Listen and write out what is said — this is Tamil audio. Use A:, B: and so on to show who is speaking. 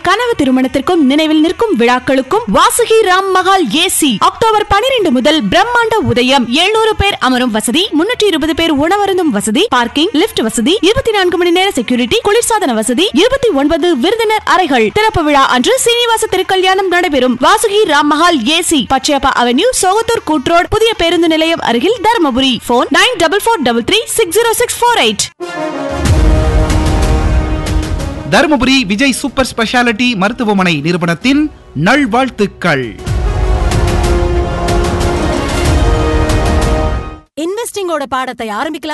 A: கனவு திருமணத்திற்கும் நினைவில் நிற்கும் விழாக்களுக்கும் வாசுகி ராம் மகால் ஏசி அக்டோபர் பனிரெண்டு முதல் பிரம்மாண்ட உதயம் 700 பேர் அமரும் வசதி முன்னூற்றி இருபது பேர் உணவருந்தும் வசதி பார்க்கிங் லிப்ட் வசதி இருபத்தி நான்கு மணி நேர செக்யூரிட்டி குளிர்சாதன வசதி இருபத்தி ஒன்பது விருந்தினர் அறைகள் திறப்பு விழா அன்று சீனிவாச திருக்கல்யாணம் நடைபெறும் வாசுகி ராம் மஹால் ஏசி பச்சையப்பா அவென்யூ சோகத்தூர் கூட்ரோட் புதிய பேருந்து நிலையம் அருகில் Dharmapuri phone nine double four double three six zero six four eight
B: Dharmapuri Vijay super speciality மருத்துவமனை நிறுவனத்தின் நல்வாழ்த்துக்கள்
C: இன்வெஸ்டிங்கோட பாடத்தை ஆரம்பிக்கலாம்